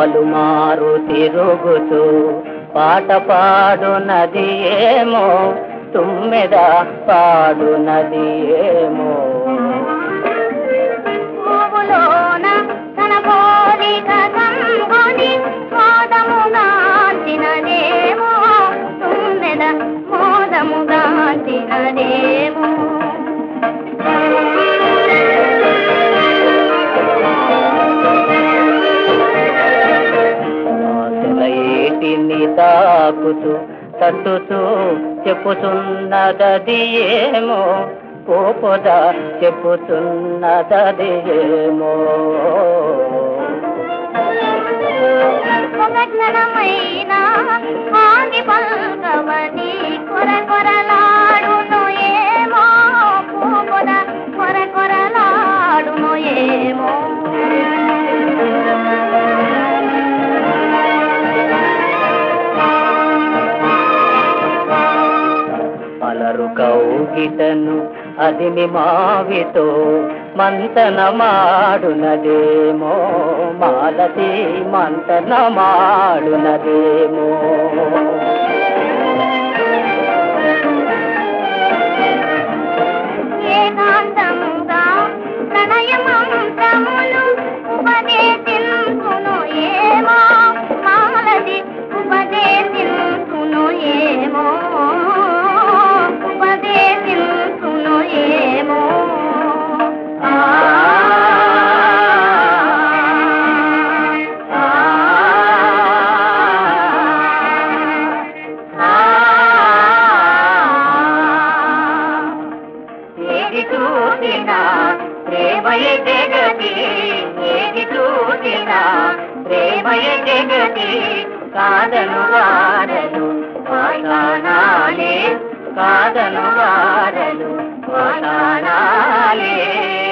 పలుమారు తిరుగుతూ పాట పాడునది ఏమో తుమ్మెద పాడునది ఏమో పువ్వులోన తన పోలిక కనుగొని మోదముగాంచినదేమో తుమ్మెద మోదముగాంచినదేమో ఆశలైటిని తాకుతూ తట్టుతూ చెప్పుతున్నదది ఏమో పోపద చెప్పుతున్నదది ఏమో ఒక క్షణమైన ఆగి పల్కవని కొర కొరలాడును ఏమో పూపున కొర కొరలాడును ఏమో అలరు కౌగిటను అది మావితో మంతన మాడునదేమో మాలతి మంతన మాడునదేమో ఏకాంతముగా ప్రణయమంత్రములు ఉపదేశించును ఏమో మాలది ఉపదేశించును ఏమో ఉపదేశించును ఏమో ఆ ఏది చూసినా ప్రేమయ జగతి ఏది చూసినా ప్రేమయ జగతి కాదను వారలు వాటానాలే కాదను వారలు వాటానాలే